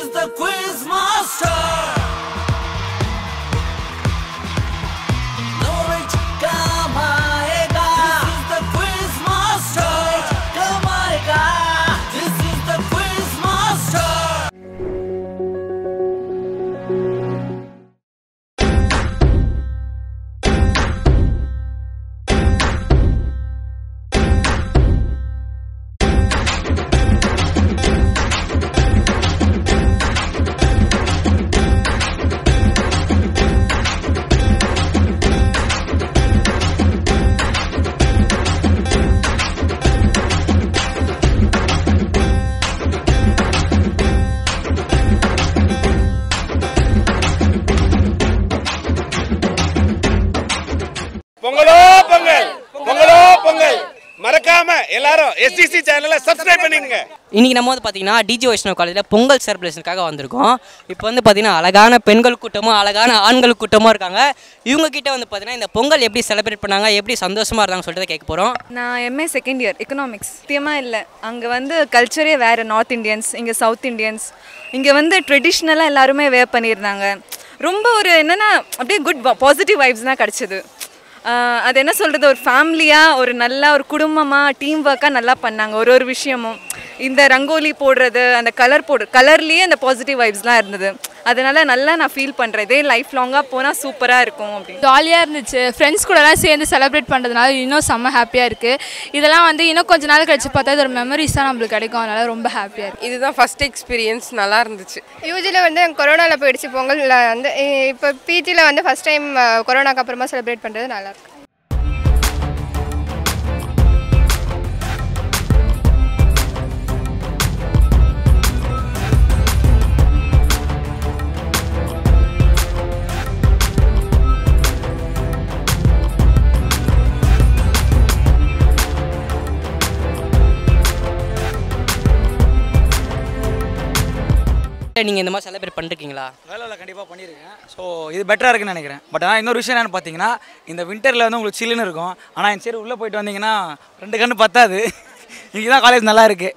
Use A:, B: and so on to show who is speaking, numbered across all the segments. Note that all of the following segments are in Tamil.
A: is the quiz master. Knowledge come aayega. This is the quiz master. Come aayega. This is the quiz master.
B: பொங்கலோ பொங்கல் பொங்கலோ பொங்கல் மறக்காம எல்லாரும் எஸ்டிசி சேனலை சப்ஸ்கிரைப் பண்ணிக்கங்க
C: இன்றைக்கி நம்ம வந்து பார்த்தீங்கன்னா டிஜி வைஷ்ணவ் காலேஜில் பொங்கல் செலிப்ரேஷனுக்காக வந்திருக்கோம் இப்போ வந்து பார்த்தீங்கன்னா அழகான பெண்கள் கூட்டமும் அழகான ஆண்கள் கூட்டமும் இருக்காங்க இவங்க கிட்ட வந்து பார்த்தீங்கன்னா இந்த பொங்கல் எப்படி செலிப்ரேட் பண்ணாங்க எப்படி சந்தோஷமாக இருந்தாங்கன்னு சொல்லிட்டு கேட்க போகிறோம்
D: நான் எம்ஏ செகண்ட் இயர் எக்கனாமிக்ஸ் சத்தியமாக இல்லை அங்கே வந்து கல்ச்சரே வேறு நார்த் இந்தியன்ஸ் இங்கே சவுத் இந்தியன்ஸ் இங்கே வந்து ட்ரெடிஷ்னலாக எல்லாருமே வேர் பண்ணியிருந்தாங்க ரொம்ப ஒரு என்னென்னா அப்படியே குட் பாசிட்டிவ் வைப்ஸ் தான் கிடச்சிது அது என்ன சொல்கிறது ஒரு ஃபேமிலியாக ஒரு நல்ல ஒரு குடும்பமாக டீம் ஒர்க்காக நல்லா பண்ணாங்க ஒரு ஒரு விஷயமும் இந்த ரங்கோலி போடுறது அந்த கலர் போடு கலர்லேயே அந்த பாசிட்டிவ் வைப்ஸ்லாம் இருந்தது அதனால நல்லா நான் ஃபீல் பண்ணுறேன் இதே லைஃப் லாங்காக போனால் சூப்பராக இருக்கும் அப்படின்னு
E: ஜாலியாக இருந்துச்சு ஃப்ரெண்ட்ஸ் கூடலாம் சேர்ந்து செலிப்ரேட் பண்ணுறதுனால இன்னும் செம்ம ஹாப்பியாக இருக்குது இதெல்லாம் வந்து இன்னும் கொஞ்ச நாள் கழிச்சு பார்த்தா இது ஒரு மெமரிஸ் தான் நம்மளுக்கு கிடைக்கும் அதனால ரொம்ப ஹாப்பியாக இருக்குது
F: இதுதான் ஃபர்ஸ்ட் எக்ஸ்பீரியன்ஸ் நல்லா இருந்துச்சு
G: யூஜியில் வந்து கொரோனாவில் போயிடுச்சு பொங்கல் வந்து இப்போ பிஜியில் வந்து ஃபஸ்ட் டைம் கொரோனாக்கு அப்புறமா செலிப்ரேட் பண்ணுறது நல்லாயிருக்கு
C: நீங்கள் இந்த மாதிரி செலிப்ரேட் பண்ணிருக்கீங்களா
H: வேலையில் கண்டிப்பாக பண்ணியிருக்கேன் ஸோ இது பெட்டராக இருக்குன்னு நினைக்கிறேன் பட் ஆனால் இன்னொரு விஷயம் என்னென்னு பார்த்தீங்கன்னா இந்த விண்டரில் வந்து உங்களுக்கு சில்லுன்னு இருக்கும் ஆனால் இந்த சைடு உள்ளே போயிட்டு வந்தீங்கன்னா ரெண்டு கண்ணு பத்தாது இங்கே தான் காலேஜ் நல்லா இருக்குது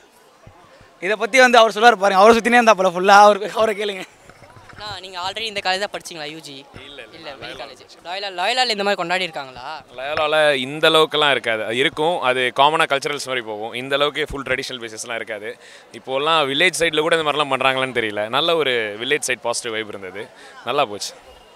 H: இதை பற்றி வந்து அவர் சொல்லுவார் பாருங்க அவரை சுற்றினே இருந்தா ஃபுல்லாக அவருக்கு அவரை கேளுங்க
C: அண்ணா நீங்கள் ஆல்ரெடி இந்த காலேஜ் தான் படிச்சிங்களா யூஜி இல்லை இல்லை வெளி காலேஜ் லாயலா லாயலால் இந்த மாதிரி கொண்டாடி இருக்காங்களா
I: லயோலாவில் இந்த அளவுக்குலாம் இருக்காது அது இருக்கும் அது காமனாக கல்ச்சரல்ஸ் மாதிரி போகும் இந்த அளவுக்கு ஃபுல் ட்ரெடிஷனல் பேசிஸ்லாம் இருக்காது இப்போலாம் வில்லேஜ் சைடில் கூட இந்த மாதிரிலாம் பண்ணுறாங்களான்னு தெரியல நல்ல ஒரு வில்லேஜ் சைட் பாசிட்டிவ் வைப் இருந்தது நல்லா போச்சு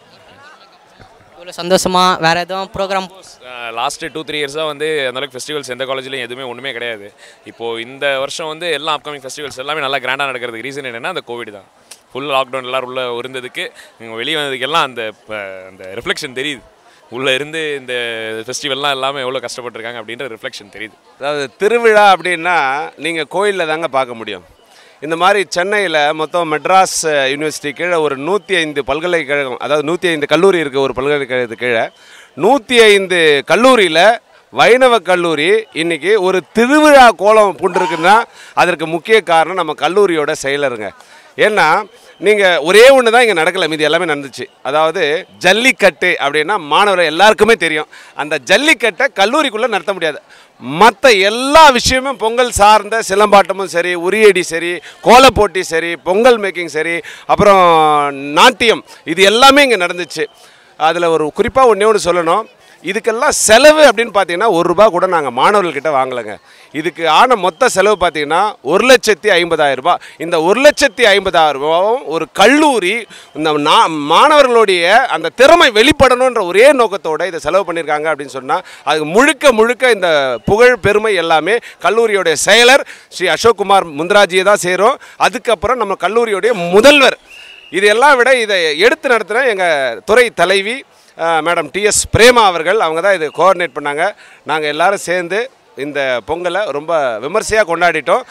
C: இவ்வளோ சந்தோஷமா வேறு எதுவும் ப்ரோக்ராம்
I: லாஸ்ட்டு டூ த்ரீ இயர்ஸாக வந்து அந்தளவுக்கு ஃபெஸ்டிவல்ஸ் எந்த காலேஜ்லையும் எதுவுமே ஒன்றுமே கிடையாது இப்போது இந்த வருஷம் வந்து எல்லா அப்கமிங் ஃபெஸ்டிவல்ஸ் எல்லாமே நல்லா கிராண்டாக நடக்கிறதுக்கு ரீசன் என்னென்னா அந்த கோவிட் தான் ஃபுல் லாக்டவுன் எல்லோரும் உள்ள இருந்ததுக்கு இவங்க வெளியே வந்ததுக்கெல்லாம் அந்த ப- அந்த ரிஃப்ளெக்ஷன் தெரியுது உள்ளே இருந்து இந்த ஃபெஸ்டிவல்லாம் எல்லாமே எவ்வளோ கஷ்டப்பட்டிருக்காங்க அப்படின்ற ரிஃப்ளெக்ஷன் தெரியுது
B: அதாவது திருவிழா அப்படின்னா நீங்கள் கோயிலில் தாங்க பார்க்க முடியும் இந்த மாதிரி சென்னையில் மொத்தம் மெட்ராஸ் யூனிவர்சிட்டி கீழே ஒரு நூற்றி ஐந்து பல்கலைக்கழகம் அதாவது நூற்றி ஐந்து கல்லூரி இருக்குது ஒரு பல்கலைக்கழகத்து கீழே நூற்றி ஐந்து கல்லூரியில் வைணவ கல்லூரி இன்னைக்கு ஒரு திருவிழா கோலம் பூண்டிருக்குன்னா அதற்கு முக்கிய காரணம் நம்ம கல்லூரியோட செயலருங்க ஏன்னா நீங்கள் ஒரே ஒன்று தான் இங்கே நடக்கலை மீதி எல்லாமே நடந்துச்சு அதாவது ஜல்லிக்கட்டு அப்படின்னா மாணவர்கள் எல்லாருக்குமே தெரியும் அந்த ஜல்லிக்கட்டை கல்லூரிக்குள்ளே நடத்த முடியாது மற்ற எல்லா விஷயமும் பொங்கல் சார்ந்த சிலம்பாட்டமும் சரி உரியடி சரி கோலப்போட்டி சரி பொங்கல் மேக்கிங் சரி அப்புறம் நாட்டியம் இது எல்லாமே இங்கே நடந்துச்சு அதில் ஒரு குறிப்பாக ஒன்றே ஒன்று சொல்லணும் இதுக்கெல்லாம் செலவு அப்படின்னு பார்த்தீங்கன்னா ஒரு ரூபா கூட நாங்கள் மாணவர்கள்கிட்ட வாங்கலைங்க இதுக்கு ஆன மொத்த செலவு பார்த்தீங்கன்னா ஒரு லட்சத்தி ஐம்பதாயிரம் ரூபாய் இந்த ஒரு லட்சத்தி ஐம்பதாயிரம் ரூபாவும் ஒரு கல்லூரி இந்த நா- மாணவர்களுடைய அந்த திறமை வெளிப்படணுன்ற ஒரே நோக்கத்தோட இதை செலவு பண்ணியிருக்காங்க அப்படின்னு சொன்னால் அதுக்கு முழுக்க முழுக்க இந்த புகழ் பெருமை எல்லாமே கல்லூரியோடைய செயலர் ஸ்ரீ அசோக்குமார் முந்தராஜியை தான் சேரும் அதுக்கப்புறம் நம்ம கல்லூரியோடைய முதல்வர் இது எல்லாம் விட இதை எடுத்து நடத்தின எங்கள் துறை தலைவி அஹ், மேடம் டிஎஸ் பிரேமா அவர்கள் அவங்க தான் இது கோஆர்டினேட் பண்ணாங்க நாங்கள் எல்லாரும் சேர்ந்து இந்த பொங்கலை ரொம்ப விமர்சையாக கொண்டாடிட்டோம்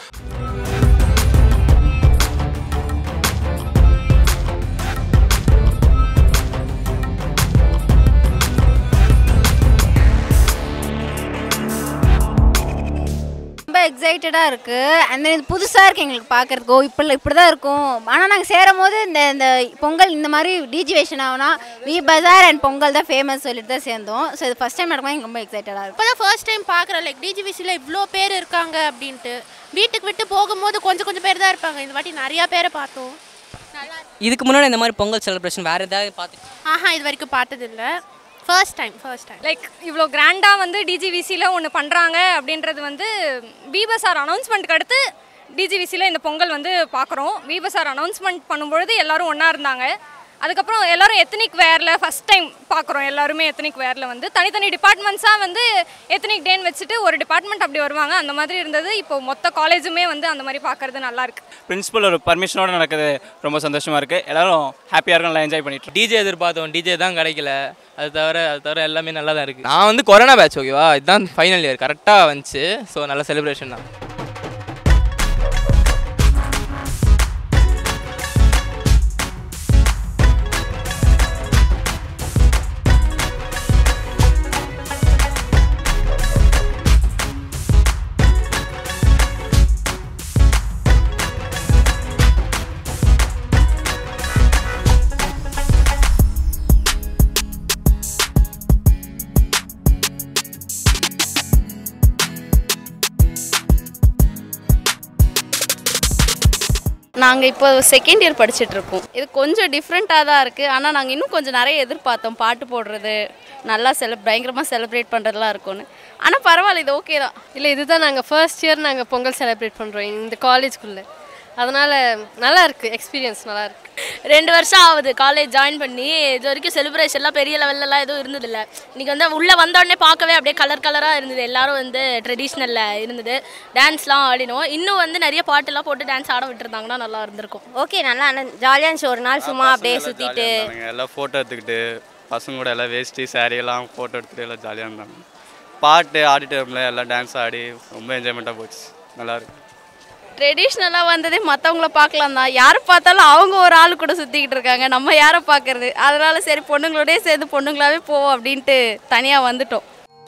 G: ரொம்ப எக்ஸைட்
J: எக்ஸைட்டடாக இருக்குது அந்த இது புதுசாக இருக்குது எங்களுக்கு பார்க்குறதுக்கு ஓ இப்படி இப்படி தான் இருக்கும் ஆனால் நாங்கள் சேரும் போது இந்த இந்த பொங்கல் இந்த மாதிரி டிஜி வேஷன் ஆகுனா வி பஜார் அண்ட் பொங்கல் தான் ஃபேமஸ் சொல்லிட்டு தான் சேர்ந்தோம் ஸோ இது ஃபஸ்ட் டைம் நடக்கும் எங்களுக்கு ரொம்ப எக்ஸைட்டடாக இருக்கும்
K: இப்போ தான் ஃபர்ஸ்ட் டைம் பார்க்குறேன் லைக் டிஜிவிசியில் இவ்வளோ பேர் இருக்காங்க அப்படின்ட்டு வீட்டுக்கு விட்டு போகும்போது கொஞ்சம் கொஞ்சம் பேர் தான் இருப்பாங்க இந்த வாட்டி நிறையா பேரை பார்த்தோம் நல்லா இருக்கு.
C: இதுக்கு முன்னாடி இந்த மாதிரி பொங்கல் செலிப்ரேஷன் வேறு ஏதாவது பார்த்து
K: ஆஹா இது வரைக்கும் பார்த்ததில்ல first time first time
L: like இவ்வளோ கிராண்டாக வந்து டிஜிவிசியில் ஒன்று பண்ணுறாங்க அப்படின்றது வந்து பிபசார் அனௌன்ஸ்மெண்ட்க்கு அடுத்து டிஜிவிசியில் இந்த பொங்கல் வந்து பார்க்குறோம் பிபசார் அனௌன்ஸ்மெண்ட் பண்ணும்பொழுது எல்லாரும் ஒன்றா இருந்தாங்க அதுக்கப்புறம் எல்லாரும் எத்தனிக் வேரில் ஃபஸ்ட் டைம் பார்க்குறோம் எல்லாருமே எத்தனிக் வேரில் வந்து தனித்தனி டிபார்ட்மெண்ட்ஸாக வந்து எத்தனிக் டேன்னு வச்சுட்டு ஒரு டிபார்ட்மெண்ட் அப்படி வருவாங்க அந்த மாதிரி இருந்தது இப்போ மொத்த காலேஜுமே வந்து அந்த மாதிரி பார்க்கறது நல்லா இருக்கு
M: பிரின்சிபல் ஒரு பர்மிஷனோட நடக்குது ரொம்ப சந்தோஷமாக இருக்குது எல்லாரும் ஹாப்பியாக இருக்கும் நல்லா என்ஜாய் பண்ணிட்டு
N: டிஜே எதிர்பார்த்தோம் டிஜே தான் கிடைக்கல அது தவிர அது தவிர எல்லாமே நல்லா தான் இருக்குது நான் வந்து கொரோனா பேட்ச் ஓகேவா இதுதான் ஃபைனல் இயர் கரெக்டாக வந்துச்சு ஸோ நல்ல செலிப்ரேஷன் தான்
O: நாங்கள் இப்போ செகண்ட் இயர் படிச்சுட்டு இருக்கோம் இது கொஞ்சம் டிஃப்ரெண்ட்டாக தான் இருக்குது ஆனால் நாங்கள் இன்னும் கொஞ்சம் நிறைய எதிர்பார்த்தோம் பாட்டு போடுறது நல்லா செல பயங்கரமாக செலிப்ரேட் பண்ணுறதுலாம் இருக்கும்னு ஆனால் பரவாயில்ல இது ஓகே தான்
P: இல்லை இதுதான் நாங்கள் ஃபர்ஸ்ட் இயர் நாங்கள் பொங்கல் செலிப்ரேட் பண்ணுறோம் இந்த காலேஜ்குள்ளே அதனால் நல்லா இருக்குது எக்ஸ்பீரியன்ஸ் நல்லா இருக்கு
Q: ரெண்டு வருஷம் ஆகுது காலேஜ் ஜாயின் பண்ணி இது வரைக்கும் செலிப்ரேஷன்லாம் பெரிய லெவல்லலாம் எதுவும் இருந்ததில்ல இன்னைக்கு வந்து உள்ளே வந்த உடனே பார்க்கவே அப்படியே கலர் கலராக இருந்தது எல்லாரும் வந்து ட்ரெடிஷ்னலில் இருந்தது டான்ஸ்லாம் ஆடினோம் இன்னும் வந்து நிறைய பாட்டுலாம் போட்டு டான்ஸ் ஆட விட்டுருந்தாங்கன்னா நல்லா இருந்திருக்கும்
R: ஓகே நல்லா ஜாலியாக இருந்துச்சு ஒரு நாள் சும்மா அப்படியே
M: பசங்க எல்லாம்
R: சுற்றிட்டு
M: ஜாலியா இருந்தாங்க. எல்லாம் ஃபோட்டோ எடுத்துக்கிட்டு பசங்க கூட எல்லாம் வேஷ்டி saree எல்லாம் ஃபோட்டோ எடுத்துகிட்டு எல்லாம் ஜாலியாக இருந்தாங்க பாட்டு ஆடிட்டோரியில் எல்லாம் டான்ஸ் ஆடி ரொம்ப என்ஜாய்மெண்ட்டாக போச்சு நல்லா இருக்கு
O: ட்ரெடிஷ்னலாக வந்ததே மற்றவங்கள பார்க்கலாம் தான் யாரை பார்த்தாலும் அவங்க ஒரு ஆள் கூட சுற்றிக்கிட்டு இருக்காங்க நம்ம யாரை பார்க்கறது அதனால சரி பொண்ணுங்களோடய சேர்ந்து பொண்ணுங்களாவே போவோம் அப்படின்ட்டு தனியாக வந்துட்டோம்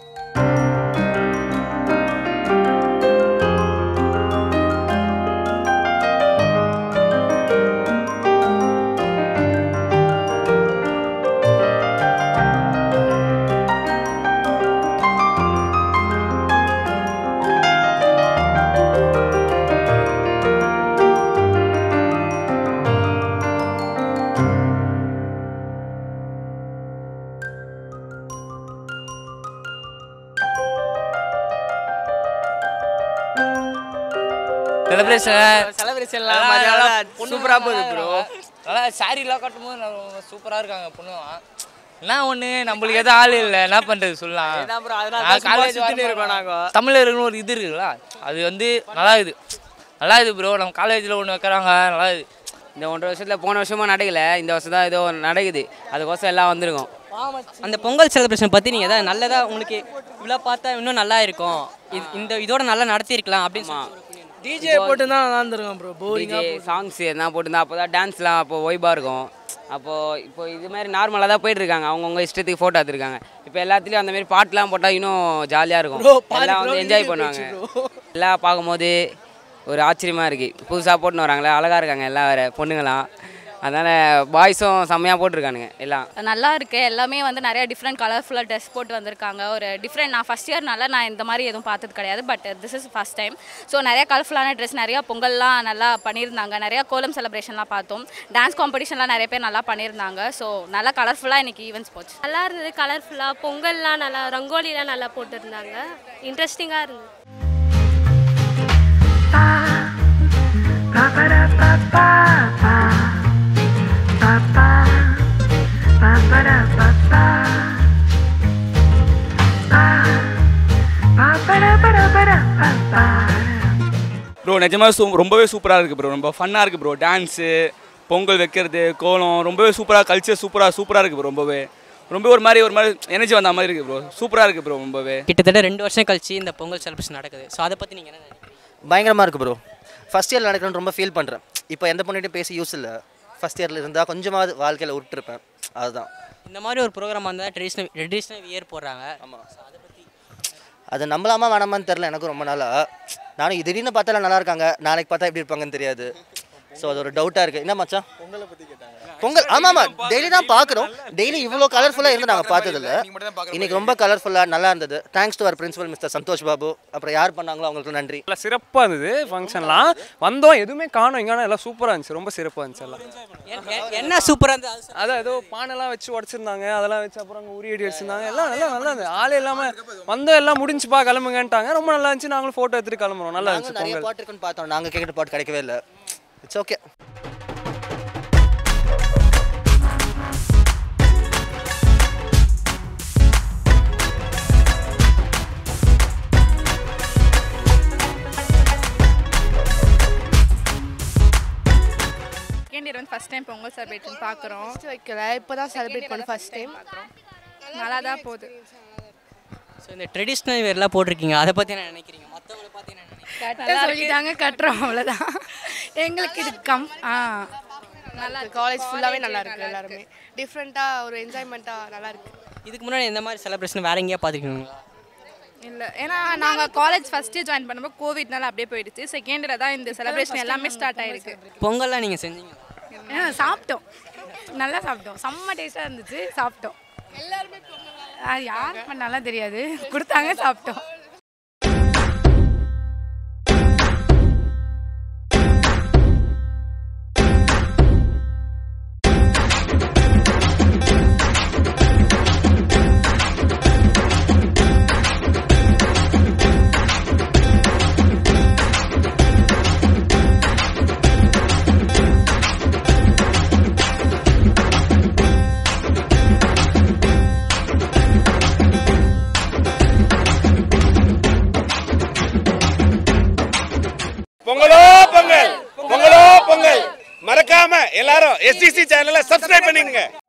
C: செலிப்ரேஷன்
N: செலிப்ரேஷன்லாம்
C: சூப்பராக போகுது ப்ரோ
N: நல்லா சாரிலாம் கட்டும்போது சூப்பராக இருக்காங்க பொண்ணுங்க என்ன ஒன்று நம்மளுக்கு எதுவும் ஆள் இல்லை என்ன பண்ணுறது சொல்லலாம்
C: அதான் bro, அதனால
N: நான்
C: தான் சும்மா
N: college
C: சுத்திட்டு
N: வரும்போது
C: இருக்கோம் நாங்க.
N: தமிழர்கள்னு ஒரு இது இருக்குல்ல அது வந்து நல்லா இது நல்லா இது ப்ரோ நம்ம காலேஜில் ஒன்று வைக்கிறாங்க நல்லா இது
S: இந்த ஒன்றரை வருஷத்தில் போன வருஷமா நடக்கல இந்த வருஷம் தான் ஏதோ நடக்குது அதுக்கோசம் எல்லாம் வந்திருக்கோம்
C: அந்த பொங்கல் செலிப்ரேஷன் பற்றி நீங்கள் எதாவது நல்லதாக உங்களுக்கு இவ்வளோ பார்த்தா இன்னும் நல்லா இருக்கும் இது இந்த இதோட நல்லா நடத்தியிருக்கலாம் அப்படின்னு சொல்லி
H: டிஜே போட்டு தான் நல்லா இருந்திருக்கும் ப்ரோ போரிங்காக
S: சாங்ஸ் எதனா போட்டுருந்தா அப்போ தான் டான்ஸ்லாம் அப்போ ஒய்பாக இருக்கும் அப்போது இப்போ இது மாதிரி நார்மலாக தான் போயிட்டு இருக்காங்க அவங்கவுங்க இஷ்டத்துக்கு ஃபோட்டோ எடுத்துருக்காங்க இப்போ எல்லாத்துலேயும் அந்த மாதிரி பாட்டுலாம் போட்டால் இன்னும் ஜாலியாக இருக்கும்
H: Bro, பாரு
S: எல்லாம்
H: bro,
S: வந்து என்ஜாய்
H: இங்கே
S: பண்ணுவாங்க
H: போயிடுச்சு
S: எல்லாம் பார்க்கும்போது ஒரு ஆச்சரியமாக இருக்குது புதுசாக போட்டுன்னு வராங்களே அழகாக இருக்காங்க எல்லாம் வேறு பொண்ணுங்களாம் அதனால் பாய்ஸும் செம்மையாக போட்டிருக்கானுங்க எல்லாம்
O: நல்லா இருக்கு எல்லாமே வந்து நிறைய டிஃப்ரெண்ட் கலர்ஃபுல்லாக ட்ரெஸ் போட்டு வந்திருக்காங்க ஒரு டிஃப்ரெண்ட் நான் ஃபஸ்ட் இயர்னால நான் இந்த மாதிரி எதுவும் பார்த்தது கிடையாது but this is first time so நிறைய கலர்ஃபுல்லான ட்ரெஸ் நிறையா பொங்கல்லாம் நல்லா பண்ணியிருந்தாங்க நிறையா கோலம் செலிப்ரேஷன்லாம் பார்த்தோம் டான்ஸ் காம்படிஷன்லாம் நிறைய பேர் நல்லா பண்ணியிருந்தாங்க ஸோ நல்லா கலர்ஃபுல்லாக இன்னைக்கு ஈவெண்ட்ஸ் போச்சு
K: நல்லா இருந்தது கலர்ஃபுல்லாக பொங்கல்லாம் நல்லா ரங்கோலிலாம் நல்லா போட்டிருந்தாங்க இன்ட்ரெஸ்டிங்காக இருந்தது
M: ப்ரோ நிஜமாக சூ ரொம்பவே சூப்பராக இருக்குது ப்ரோ ரொம்ப ஃபன்னாக இருக்குது ப்ரோ டான்ஸு பொங்கல் வைக்கிறது கோலம் ரொம்பவே சூப்பராக கல்ச்சர் சூப்பராக சூப்பராக இருக்குது ப்ரோ ரொம்பவே ரொம்ப ஒரு மாதிரி ஒரு மாதிரி எனர்ஜி வந்த மாதிரி இருக்குது ப்ரோ சூப்பராக இருக்குது ப்ரோ ரொம்பவே
C: கிட்டத்தட்ட ரெண்டு வருஷம் கழிச்சு இந்த பொங்கல் செலிப்ரேஷன் நடக்குது ஸோ அதை பற்றி நீங்கள் என்ன நினைக்கிறீங்க
T: பயங்கரமாக இருக்குது ப்ரோ ஃபஸ்ட் இயரில் நடக்கணும்னு ரொம்ப ஃபீல் பண்ணுறேன் இப்போ எந்த பொண்ணுகிட்டையும் பேசி யூஸ் இல்லை ஃபஸ்ட் இயரில் இருந்தால் கொஞ்சமாவது வாழ்க்கையில் விட்டுருப்பேன் அதுதான்
C: இந்த மாதிரி ஒரு ப்ரோக்ராம் வந்தால் ட்ரெடிஷ்னல் ட்ரெடிஷ்னல் வியர் போடுறாங்க ஆமாம்
T: அது நம்பலாமா வேணாமான்னு தெரில எனக்கு ரொம்ப நாளாக நானும் திடீர்னு பார்த்தாலும் நல்லா இருக்காங்க நாளைக்கு பார்த்தா எப்படி இருப்பாங்கன்னு தெரியாது ஸோ அது ஒரு டவுட்டாக இருக்குது என்ன மச்சான்
U: பொங்கலை பற்றி கேட்டாங்க
T: பொங்கல் ஆமாம் ஆமாம் டெய்லி தான் பார்க்குறோம் டெய்லி இவ்வளோ கலர்ஃபுல்லாக இருந்து நாங்கள் பார்த்ததில்ல இன்னைக்கு ரொம்ப கலர்ஃபுல்லாக நல்லா இருந்தது thanks to our principal mister Santhosh Babu அப்புறம் யார் பண்ணாங்களோ அவங்களுக்கு நன்றி
V: நல்லா சிறப்பாக இருந்தது ஃபங்க்ஷன்லாம் வந்தோம் எதுவுமே காணோம் இங்கே எல்லாம் சூப்பராக இருந்துச்சு ரொம்ப சிறப்பாக இருந்துச்சு எல்லாம்
C: என்ன சூப்பராக இருந்தது
V: அதான் ஏதோ பானைலாம் வச்சு உடச்சிருந்தாங்க அதெல்லாம் வச்சு அப்புறம் அங்கே உரியடி வச்சிருந்தாங்க எல்லாம் நல்லா நல்லா இருந்தது ஆளே இல்லாமல் வந்தோம் எல்லாம் முடிஞ்சுப்பா கிளம்புங்கன்ட்டாங்க ரொம்ப நல்லா இருந்துச்சு நாங்களும் ஃபோட்டோ எடுத்துட்டு கிளம்புறோம் நல்லா
T: நாங்கள்
V: இருந்துச்சு
T: நிறைய
V: பொங்கல்
T: பாட்டு இருக்குன்னு பார்த்தோம் நாங்கள் கேட்குற பாட்டு கிடைக்கவே இல்லை இட்ஸ் ஓகே
E: செகண்ட் இயர் வந்து ஃபஸ்ட் டைம் பொங்கல் செலிப்ரேஷன் பார்க்குறோம்
G: வைக்கல இப்போ தான் செலிப்ரேட் பண்ண ஃபர்ஸ்ட் டைம்
E: நல்லா தான் போகுது
C: ஸோ இந்த ட்ரெடிஷ்னல் வேர்லாம் போட்டிருக்கீங்க அதை பற்றி என்ன நினைக்கிறீங்க மற்றவங்களை பார்த்து என்ன
E: கட்ட சொல்லிட்டாங்க கட்டுறோம் அவ்வளோதான் எங்களுக்கு இது கம் ஆ
G: நல்லா காலேஜ் ஃபுல்லாகவே நல்லா இருக்கு எல்லாருமே டிஃப்ரெண்ட்டாக ஒரு என்ஜாய்மெண்ட்டாக நல்லா இருக்கு
C: இதுக்கு முன்னாடி இந்த மாதிரி செலிப்ரேஷன் வேற எங்கேயா பார்த்துருக்கீங்களா
E: இல்லை ஏன்னா நாங்கள் காலேஜ் ஃபஸ்ட் இயர் ஜாயின் பண்ணும்போது கோவிட்னால அப்படியே போயிடுச்சு செகண்ட் இயர் தான் இந்த செலிப்ரேஷன் எல்லாமே ஸ்டார்ட் ஆயிருக்கு
C: பொங்கல்லாம் நீங்கள் செஞ்சீங்க
E: ஏன்னா சாப்பிட்டோம் நல்லா சாப்பிட்டோம் செம்ம டேஸ்ட்டாக இருந்துச்சு சாப்பிட்டோம் எல்லாருமே யார் பண்ணாலும் தெரியாது கொடுத்தாங்க சாப்பிட்டோம்
B: பொங்கலோ பொங்கல் பொங்கலோ பொங்கல் மறக்காம எல்லாரும் எஸ்டிசி சேனலை சப்ஸ்கிரைப் பண்ணிடுங்க